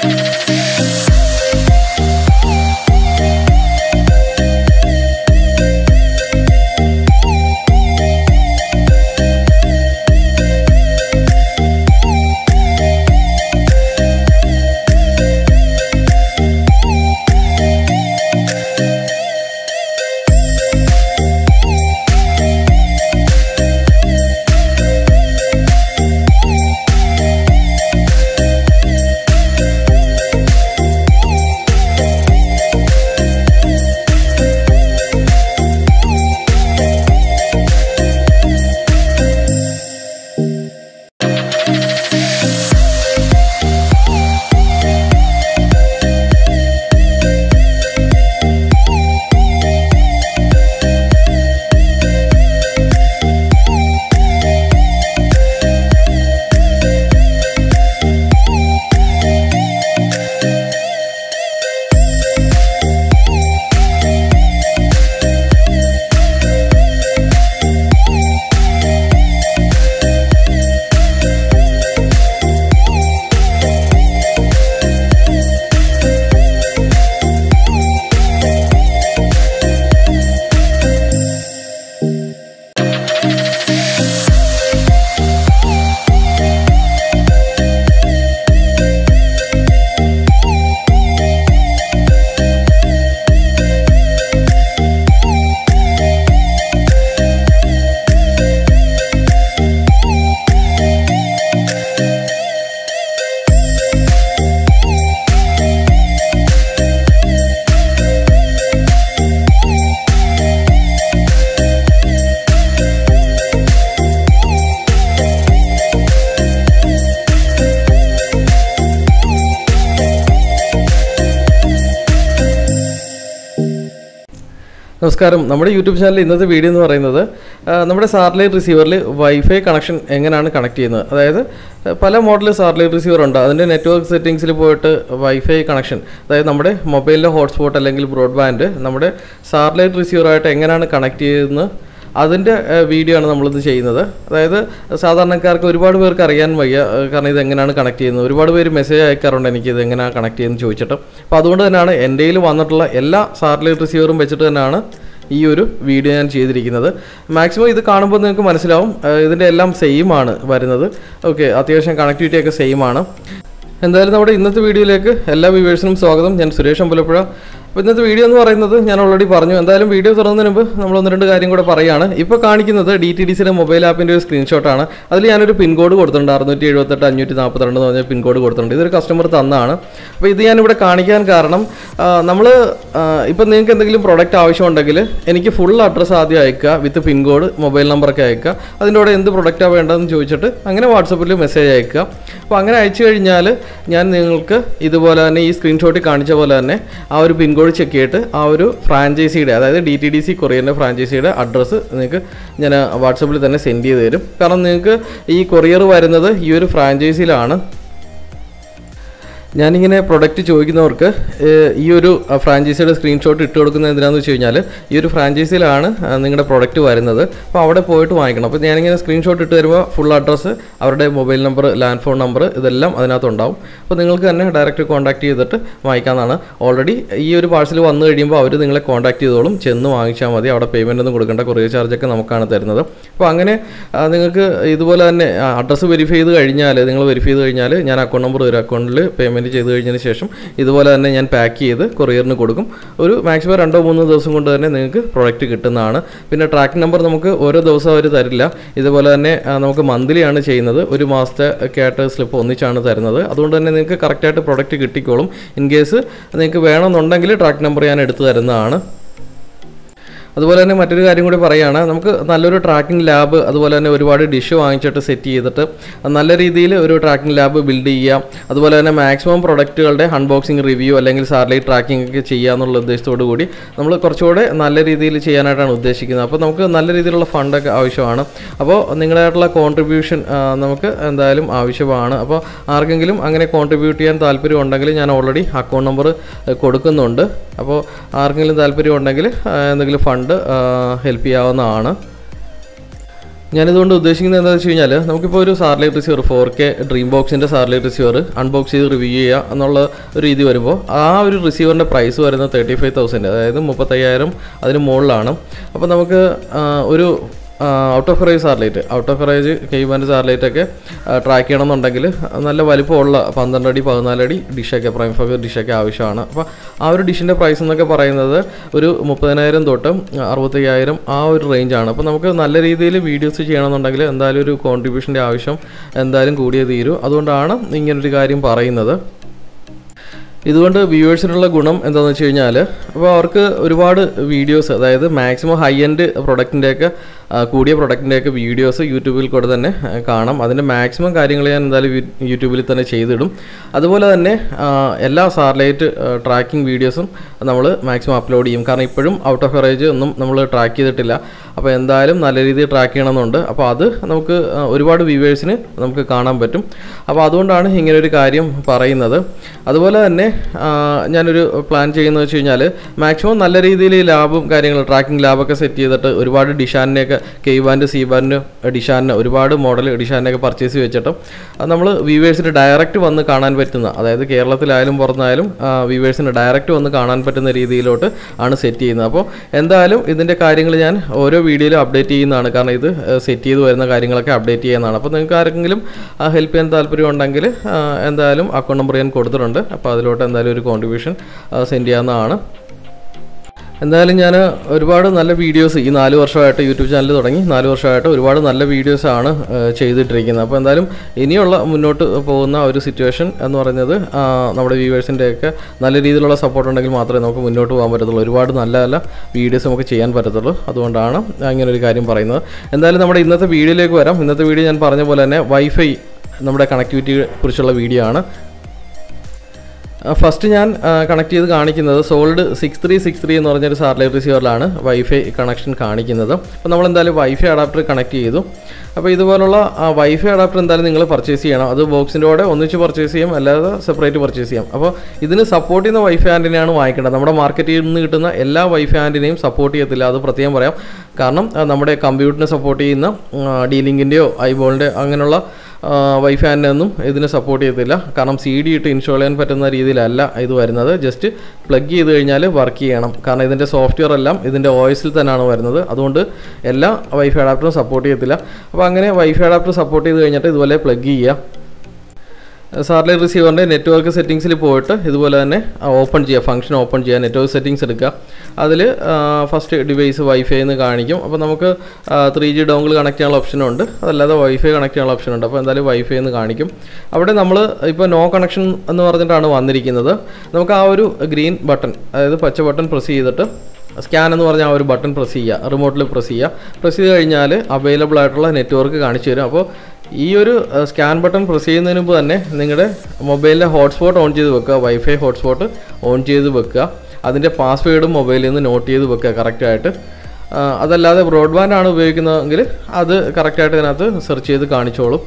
നമസ്കാരം നമ്മുടെ യൂട്യൂബ് ചാനലിൽ ഇന്നത്തെ വീഡിയോ എന്ന് പറയുന്നത് ആ, നമ്മുടെ സാറ്റലൈറ്റ് റിസീവറിൽ വൈഫൈ കണക്ഷൻ എങ്ങനെയാണ് കണക്ട് ചെയ്യുന്നത് അതായത് ആ, പല മോഡൽ സാറ്റലൈറ്റ് റിസീവർ ഉണ്ട് അതിൻ്റെ നെറ്റ്വർക്ക് സെറ്റിങ്സിൽ പോയിട്ട് വൈഫൈ കണക്ഷൻ അതായത് നമ്മുടെ മൊബൈലിലെ ഹോട്ട്സ്പോട്ട് അല്ലെങ്കിൽ ബ്രോഡ്ബാൻഡ് നമ്മുടെ സാറ്റലൈറ്റ് റിസീവറായിട്ട് എങ്ങനെയാണ് കണക്ട് ചെയ്യുന്നത് അതിൻ്റെ വീഡിയോ ആണ് നമ്മളിത് ചെയ്യുന്നത് അതായത് സാധാരണക്കാർക്ക് ഒരുപാട് പേർക്ക് അറിയാൻ വയ്യ ഏഹ് കാരണം ഇത് എങ്ങനെയാണ് കണക്ട് ചെയ്യുന്നത് ഒരുപാട് പേര് മെസ്സേജ് അയക്കാറുണ്ട് എനിക്ക് ഇത് എങ്ങനെയാണ് കണക്ട് ചെയ്യുന്നത് ചോദിച്ചിട്ട് അപ്പോൾ അതുകൊണ്ട് തന്നെയാണ് എൻ്റെ കയ്യിൽ വന്നിട്ടുള്ള എല്ലാ സാറ്റലൈറ്റ് റിസീവറും വെച്ചിട്ട് തന്നെയാണ് ഈ ഒരു വീഡിയോ ഞാൻ ചെയ്തിരിക്കുന്നത് മാക്സിമം ഇത് കാണുമ്പോൾ നിങ്ങൾക്ക് മനസ്സിലാവും ഏഹ് ഇതിൻ്റെ എല്ലാം സെയിം ആണ് വരുന്നത് ഓക്കെ അത്യാവശ്യം കണക്ടിവിറ്റി ഒക്കെ സെയിം ആണ് എന്തായാലും നമ്മുടെ ഇന്നത്തെ വീഡിയോയിലേക്ക് എല്ലാ വ്യൂവേഴ്സിനും സ്വാഗതം ഞാൻ സുരേഷ് അമ്പലപ്പുഴ അപ്പോൾ ഇന്നത്തെ വീഡിയോ എന്ന് പറയുന്നത് ഞാൻ ഓൾറെഡി പറഞ്ഞു എന്തായാലും വീഡിയോ തുറന്നതിന് മുമ്പ് നമ്മൾ ഒന്ന് രണ്ട് കാര്യം കൂടെ പറയുകയാണ് ഇപ്പോൾ കാണിക്കുന്നത് ഡി ടി ഡി സിയുടെ മൊബൈൽ ആപ്പിൻ്റെ ഒരു സ്ക്രീൻഷോട്ടാണ് അതിൽ ഞാനൊരു പിൻ കോഡ് കൊടുത്തിട്ടുണ്ട് അറുന്നൂറ്റി എഴുപത്തെട്ട് അഞ്ഞൂറ്റി നാൽപ്പത്തിരണ്ട് എന്ന് പറഞ്ഞ പിൻ കോഡ് കൊടുത്തിട്ടുണ്ട് ഇതൊരു കസ്റ്റമർ തന്നാണ് അപ്പോൾ ഇത് ഞാനിവിടെ കാണിക്കാൻ കാരണം നമ്മൾ ഇപ്പം നിങ്ങൾക്ക് എന്തെങ്കിലും പ്രോഡക്റ്റ് ആവശ്യമുണ്ടെങ്കിൽ എനിക്ക് ഫുൾ അഡ്രസ്സ് ആദ്യം അയക്കുക വിത്ത് പിൻ കോഡ് മൊബൈൽ നമ്പറൊക്കെ അയക്കുക അതിൻ്റെ കൂടെ എന്ത് പ്രൊഡക്റ്റാണ് വേണ്ടതെന്ന് ചോദിച്ചിട്ട് അങ്ങനെ വാട്സപ്പിൽ മെസ്സേജ് അയക്കുക അപ്പോൾ അങ്ങനെ അയച്ചു കഴിഞ്ഞാൽ ഞാൻ നിങ്ങൾക്ക് ഇതുപോലെ തന്നെ ഈ സ്ക്രീൻഷോട്ടിൽ കാണിച്ച പോലെ തന്നെ ആ ഒരു പിൻ കോഡ് ചെക്ക് ചെയ്തിട്ട് ആ ഒരു ഫ്രാഞ്ചൈസിയുടെ അതായത് ഡി ടി ഡി സി കൊറിയറിൻ്റെ ഫ്രാഞ്ചൈസിയുടെ അഡ്രസ്സ് നിങ്ങൾക്ക് ഞാൻ വാട്സപ്പിൽ തന്നെ സെൻഡ് ചെയ്ത് തരും കാരണം നിങ്ങൾക്ക് ഈ കൊറിയർ വരുന്നത് ഈ ഒരു ഫ്രാഞ്ചൈസിയിലാണ് ഞാനിങ്ങനെ പ്രൊഡക്റ്റ് ചോദിക്കുന്നവർക്ക് ഏഹ്, ഈ ഒരു അഹ്, ഫ്രാഞ്ചൈസിയുടെ സ്ക്രീൻഷോട്ട് ഇട്ട് കൊടുക്കുന്നത് എന്തിനാന്ന് വെച്ച് കഴിഞ്ഞാൽ ഈ ഒരു ഫ്രാഞ്ചൈസിയിലാണ് അഹ്, നിങ്ങളുടെ പ്രൊഡക്റ്റ് വരുന്നത് അപ്പോൾ അവിടെ പോയിട്ട് വാങ്ങിക്കണം അപ്പോൾ ഞാനിങ്ങനെ സ്ക്രീൻഷോട്ട് ഇട്ട് തരുമ്പോൾ ഫുൾ അഡ്രസ്സ് അവരുടെ mobile number land phone number ഇതെല്ലാം അതിനകത്തുണ്ടാവും അപ്പോൾ നിങ്ങൾക്ക് തന്നെ ഡയറക്റ്റ് കോൺടാക്ട് ചെയ്തിട്ട് വാങ്ങിക്കാവുന്നതാണ് ഓൾറെഡി ഈ ഒരു പാഴ്സൽ വന്നു കഴിയുമ്പോൾ അവർ നിങ്ങളെ കോൺടാക്ട് ചെയ്തോളും ചെന്ന് വാങ്ങിച്ചാൽ മതി അവിടെ പേയ്മെൻ്റ് ഒന്നും കൊടുക്കേണ്ട കൊറിയർ ചാർജൊക്കെ നമുക്കാണ് തരുന്നത് അപ്പോൾ അങ്ങനെ ആ, നിങ്ങൾക്ക് ഇതുപോലെ തന്നെ അഡ്രസ്സ് വെരിഫൈ ചെയ്ത് കഴിഞ്ഞാൽ നിങ്ങൾ വെരിഫൈ ചെയ്ത് കഴിഞ്ഞാൽ ഞാൻ അക്കൗണ്ട് നമ്പർ ഒരു അക്കൗണ്ടിൽ പേയ്മെൻറ്റ് ചെയ്ത് കഴിഞ്ഞതിന് ശേഷം ഇതുപോലെ തന്നെ ഞാൻ പാക്ക് ചെയ്ത് കൊറിയറിന് കൊടുക്കും ഒരു മാക്സിമം രണ്ടോ മൂന്നോ ദിവസം കൊണ്ട് തന്നെ നിങ്ങൾക്ക് പ്രോഡക്റ്റ് കിട്ടുന്നതാണ് പിന്നെ ട്രാക്കിംഗ് നമ്പർ നമുക്ക് ഓരോ ദിവസം അവർ തരില്ല ഇതുപോലെ തന്നെ ആ, നമുക്ക് മന്ത്ലി ആണ് ചെയ്യുന്നത് ഒരു മാസത്തെ ഒക്കെ ആയിട്ട് സ്ലിപ്പ് ഒന്നിച്ചാണ് തരുന്നത് അതുകൊണ്ട് തന്നെ നിങ്ങൾക്ക് കറക്റ്റായിട്ട് പ്രോഡക്റ്റ് കിട്ടിക്കോളും ഇൻ കേസ് നിങ്ങൾക്ക് വേണമെന്നുണ്ടെങ്കിൽ ട്രാക്ക് നമ്പർ ഞാൻ എടുത്തു തരുന്നതാണ് അതുപോലെ തന്നെ മറ്റൊരു കാര്യം കൂടി പറയുകയാണ് നമുക്ക് നല്ലൊരു ട്രാക്കിംഗ് ലാബ് അതുപോലെ തന്നെ ഒരുപാട് ഡിഷ് വാങ്ങിച്ചിട്ട് സെറ്റ് ചെയ്തിട്ട് നല്ല രീതിയിൽ ഒരു ട്രാക്കിംഗ് ലാബ് ബിൽഡ് ചെയ്യാം അതുപോലെ തന്നെ മാക്സിമം പ്രൊഡക്റ്റുകളുടെ അൺബോക്സിംഗ് റിവ്യൂ അല്ലെങ്കിൽ സാറ്റലൈറ്റ് ട്രാക്കിംഗ് ഒക്കെ ചെയ്യുക എന്നുള്ള ഉദ്ദേശത്തോടു കൂടി നമ്മൾ കുറച്ചുകൂടെ നല്ല രീതിയിൽ ചെയ്യാനായിട്ടാണ് ഉദ്ദേശിക്കുന്നത് അപ്പോൾ നമുക്ക് നല്ല രീതിയിലുള്ള ഫണ്ടൊക്കെ ആവശ്യമാണ് അപ്പോൾ നിങ്ങളായിട്ടുള്ള കോൺട്രിബ്യൂഷൻ നമുക്ക് എന്തായാലും ആവശ്യമാണ് അപ്പോൾ ആർക്കെങ്കിലും അങ്ങനെ കോൺട്രിബ്യൂട്ട് ചെയ്യാൻ താല്പര്യം ഉണ്ടെങ്കിൽ ഞാൻ ഓൾറെഡി അക്കൗണ്ട് നമ്പർ കൊടുക്കുന്നുണ്ട് അപ്പോൾ ആർക്കെങ്കിലും താല്പര്യം ഉണ്ടെങ്കിൽ ആ, എന്തെങ്കിലും ഫണ്ട് ഹെൽപ്പ് ചെയ്യാവുന്നതാണ് ഞാനിതുകൊണ്ട് ഉദ്ദേശിക്കുന്നത് എന്താണെന്ന് വെച്ച് കഴിഞ്ഞാൽ നമുക്കിപ്പോൾ ഒരു satellite receiver four K dream ബോക്സിൻ്റെ സാറ്റലൈറ്റ് റിസീവർ അൺബോക്സ് ചെയ്ത് റിവ്യൂ ചെയ്യുക എന്നുള്ള ഒരു രീതി വരുമ്പോൾ ആ ഒരു റിസീവറിൻ്റെ പ്രൈസ് വരുന്നത് തേർട്ടി ഫൈവ് തൗസൻഡ് അതായത് മുപ്പത്തയ്യായിരം അതിന് മുകളിലാണ് അപ്പോൾ നമുക്ക് ആ, ഒരു out of range satellite out of range K band satellite ഒക്കെ ട്രാക്ക് ചെയ്യണമെന്നുണ്ടെങ്കിൽ നല്ല വലിപ്പമുള്ള പന്ത്രണ്ട് അടി പതിനാല് അടി ഡിഷൊക്കെ പ്രൈം ഫഗർ ഡിഷൊക്കെ ആവശ്യമാണ് അപ്പോൾ ആ ഒരു ഡിഷിൻ്റെ പ്രൈസ് എന്നൊക്കെ പറയുന്നത് ഒരു മുപ്പതിനായിരം തൊട്ട് അറുപത്തയ്യായിരം ആ ഒരു റേഞ്ചാണ് അപ്പോൾ നമുക്ക് നല്ല രീതിയിൽ വീഡിയോസ് ചെയ്യണമെന്നുണ്ടെങ്കിൽ എന്തായാലും ഒരു കോൺട്രിബ്യൂഷൻ്റെ ആവശ്യം എന്തായാലും കൂടിയേ തീരൂ അതുകൊണ്ടാണ് ഇങ്ങനൊരു കാര്യം പറയുന്നത് ഇതുകൊണ്ട് വ്യൂവേഴ്സിനുള്ള ഗുണം എന്താണെന്ന് വെച്ച് കഴിഞ്ഞാൽ അപ്പോൾ അവർക്ക് ഒരുപാട് വീഡിയോസ് അതായത് മാക്സിമം ഹൈ എൻഡ് പ്രൊഡക്റ്റിൻ്റെയൊക്കെ കൂടിയ പ്രൊഡക്റ്റിൻ്റെയൊക്കെ വീഡിയോസ് യൂട്യൂബിൽ കൂടെ തന്നെ ആ, കാണാം അതിൻ്റെ മാക്സിമം കാര്യങ്ങൾ ഞാൻ എന്തായാലും യൂ- യൂട്യൂബിൽ തന്നെ ചെയ്തിടും അതുപോലെ തന്നെ ആ, എല്ലാ സാറ്റലൈറ്റ് ട്രാക്കിംഗ് വീഡിയോസും നമ്മൾ മാക്സിമം അപ്ലോഡ് ചെയ്യും കാരണം ഇപ്പോഴും ഔട്ട് ഓഫ് കവറേജ് ഒന്നും നമ്മൾ ട്രാക്ക് ചെയ്തിട്ടില്ല അപ്പോൾ എന്തായാലും നല്ല രീതിയിൽ ട്രാക്ക് ചെയ്യണമെന്നുണ്ട് അപ്പോൾ അത് നമുക്ക് ആ, ഒരുപാട് വ്യൂവേഴ്സിന് നമുക്ക് കാണാൻ പറ്റും അപ്പോൾ അതുകൊണ്ടാണ് ഇങ്ങനെ ഒരു കാര്യം പറയുന്നത് അതുപോലെ തന്നെ ആ, ഞാനൊരു പ്ലാൻ ചെയ്യുന്നത് വെച്ച് കഴിഞ്ഞാൽ മാക്സിമം നല്ല രീതിയിൽ ഈ ലാബും കാര്യങ്ങൾ ട്രാക്കിംഗ് ലാബൊക്കെ സെറ്റ് ചെയ്തിട്ട് ഒരുപാട് ഡിഷാനിനെയൊക്കെ കെയ്വാൻ്റെ സീബാൻ്റെ ഡിഷാനിന് ഒരുപാട് മോഡൽ ഡിഷാനിനെയൊക്കെ പർച്ചേസ് വെച്ചിട്ട് നമ്മൾ വ്യൂവേഴ്സിന് ഡയറക്റ്റ് വന്ന് കാണാൻ പറ്റുന്ന അതായത് കേരളത്തിലായാലും പുറത്തായാലും വ്യൂവേഴ്സിന് ഡയറക്റ്റ് വന്ന് കാണാൻ പറ്റുന്ന രീതിയിലോട്ട് ആണ് സെറ്റ് ചെയ്യുന്നത് അപ്പോൾ എന്തായാലും ഇതിൻ്റെ കാര്യങ്ങൾ ഞാൻ ഓരോ വീഡിയോയിലും അപ്ഡേറ്റ് ചെയ്യുന്നതാണ് കാരണം ഇത് സെറ്റ് ചെയ്ത് വരുന്ന കാര്യങ്ങളൊക്കെ അപ്ഡേറ്റ് ചെയ്യുന്നതാണ് അപ്പോൾ നിങ്ങൾക്ക് ആരെങ്കിലും ഹെൽപ്പ് ചെയ്യാൻ താല്പര്യം ഉണ്ടെങ്കിൽ ആ, എന്തായാലും അക്കൗണ്ട് നമ്പർ ഞാൻ കൊടുത്തിട്ടുണ്ട് അപ്പോൾ അതിലോട്ട് എന്തായാലും ഒരു കോൺട്രിബ്യൂഷൻ സെൻഡ് ചെയ്യാവുന്നതാണ് എന്തായാലും ഞാൻ ഒരുപാട് നല്ല വീഡിയോസ് ഈ നാല് വർഷമായിട്ട് യൂട്യൂബ് ചാനൽ തുടങ്ങി നാല് വർഷമായിട്ട് ഒരുപാട് നല്ല വീഡിയോസാണ് ചെയ്തിട്ടിരിക്കുന്നത് അപ്പോൾ എന്തായാലും ഇനിയുള്ള മുന്നോട്ട് പോകുന്ന ഒരു സിറ്റുവേഷൻ എന്ന് പറയുന്നത് ആ, നമ്മുടെ വ്യൂവേഴ്സിൻ്റെയൊക്കെ നല്ല രീതിയിലുള്ള സപ്പോർട്ട് ഉണ്ടെങ്കിൽ മാത്രമേ നമുക്ക് മുന്നോട്ട് പോകാൻ പറ്റത്തുള്ളൂ ഒരുപാട് നല്ല നല്ല വീഡിയോസ് നമുക്ക് ചെയ്യാൻ പറ്റത്തുള്ളൂ അതുകൊണ്ടാണ് അങ്ങനെ ഒരു കാര്യം പറയുന്നത് എന്തായാലും നമ്മുടെ ഇന്നത്തെ വീഡിയോയിലേക്ക് വരാം ഇന്നത്തെ വീഡിയോ ഞാൻ പറഞ്ഞ പോലെ തന്നെ വൈഫൈ നമ്മുടെ കണക്ടിവിറ്റിയെ കുറിച്ചുള്ള വീഡിയോ ആണ് ഫസ്റ്റ് ഞാൻ കണക്ട് ചെയ്ത് കാണിക്കുന്നത് Solid six three six three എന്ന് പറഞ്ഞൊരു സാറ്റലൈറ്റ് റിസീവറിലാണ് വൈഫൈ കണക്ഷൻ കാണിക്കുന്നത് അപ്പോൾ നമ്മൾ എന്തായാലും വൈഫൈ അഡാപ്റ്റർ കണക്ട് ചെയ്തു അപ്പോൾ ഇതുപോലുള്ള വൈഫൈ അഡാപ്റ്റർ എന്തായാലും നിങ്ങൾ പർച്ചേസ് ചെയ്യണം അത് ബോക്സിൻ്റെ കൂടെ ഒന്നിച്ച് പർച്ചേസ് ചെയ്യാം അല്ലാതെ സെപ്പറേറ്റ് പർച്ചേസ് ചെയ്യാം അപ്പോൾ ഇതിന് സപ്പോർട്ട് ചെയ്യുന്ന വൈഫൈ ആൻറ്റിനെയാണ് വാങ്ങിക്കേണ്ടത് നമ്മുടെ മാർക്കറ്റിൽ നിന്ന് കിട്ടുന്ന എല്ലാ വൈഫൈ ആൻറ്റിനെയും സപ്പോർട്ട് ചെയ്യത്തില്ല അത് പ്രത്യേകം പറയാം കാരണം ആ, നമ്മുടെ കമ്പ്യൂട്ടറിനെ സപ്പോർട്ട് ചെയ്യുന്ന ഡീലിങ്കിൻ്റെയോ ഐബോളിൻ്റെ അങ്ങനെയുള്ള വൈഫൈ ഒന്നും ഇതിനെ സപ്പോർട്ട് ചെയ്യത്തില്ല കാരണം സി ഡി ഇട്ട് ഇൻസ്റ്റാൾ ചെയ്യാൻ പറ്റുന്ന രീതിയിലല്ല ഇത് വരുന്നത് ജസ്റ്റ് പ്ലഗ് ചെയ്ത് കഴിഞ്ഞാൽ വർക്ക് ചെയ്യണം കാരണം ഇതിൻ്റെ സോഫ്റ്റ്വെയർ എല്ലാം ഇതിൻ്റെ ഓയിസിൽ തന്നെയാണ് വരുന്നത് അതുകൊണ്ട് എല്ലാ വൈഫൈ അഡാപ്റ്ററും സപ്പോർട്ട് ചെയ്യത്തില്ല അപ്പോൾ അങ്ങനെ വൈഫൈ അഡാപ്റ്റർ സപ്പോർട്ട് ചെയ്ത് കഴിഞ്ഞിട്ട് ഇതുപോലെ പ്ലഗ് ചെയ്യുക സാറ്റലൈറ്റ് റിസീവറിൻ്റെ നെറ്റ്വർക്ക് സെറ്റിങ്സിൽ പോയിട്ട് ഇതുപോലെ തന്നെ ഓപ്പൺ ചെയ്യുക ഫംഗ്ഷൻ ഓപ്പൺ ചെയ്യുക നെറ്റ്വർക്ക് സെറ്റിങ്സ് എടുക്കുക അതിൽ ഫസ്റ്റ് ഡിവൈസ് വൈഫൈ എന്ന് കാണിക്കും അപ്പോൾ നമുക്ക് ത്രീ ജി ഡോങ്കിൾ കണക്ട് ചെയ്യാനുള്ള ഓപ്ഷനുണ്ട് അതല്ലാതെ വൈഫൈ കണക്ട് ചെയ്യാനുള്ള ഓപ്ഷൻ ഉണ്ട് അപ്പോൾ എന്തായാലും വൈഫൈ എന്ന് കാണിക്കും അവിടെ നമ്മൾ ഇപ്പോൾ നോ കണക്ഷൻ എന്ന് പറഞ്ഞിട്ടാണ് വന്നിരിക്കുന്നത് നമുക്ക് ആ ഒരു ഗ്രീൻ ബട്ടൺ അതായത് പച്ച ബട്ടൺ പ്രസ് ചെയ്തിട്ട് സ്കാൻ എന്ന് പറഞ്ഞാൽ ആ ഒരു ബട്ടൺ പ്രസ് ചെയ്യുക റിമോട്ടിൽ പ്രസ് ചെയ്യുക പ്രസ് ചെയ്ത് കഴിഞ്ഞാൽ അവൈലബിൾ ആയിട്ടുള്ള നെറ്റ്വർക്ക് കാണിച്ചു തരും അപ്പോൾ ഈ ഒരു സ്കാൻ ബട്ടൺ പ്രസ് ചെയ്യുന്നതിന് മുമ്പ് തന്നെ നിങ്ങളുടെ മൊബൈലിലെ ഹോട്ട്സ്പോട്ട് ഓൺ ചെയ്ത് വെക്കുക വൈഫൈ ഹോട്ട്സ്പോട്ട് ഓൺ ചെയ്ത് വെക്കുക അതിൻ്റെ പാസ്വേഡും മൊബൈലിൽ നിന്ന് നോട്ട് ചെയ്ത് വെക്കുക കറക്റ്റായിട്ട് അതല്ലാതെ ബ്രോഡ്ബാൻഡ് ആണ് ഉപയോഗിക്കുന്നതെങ്കിൽ അത് കറക്റ്റായിട്ട് ഇതിനകത്ത് സെർച്ച് ചെയ്ത് കാണിച്ചോളും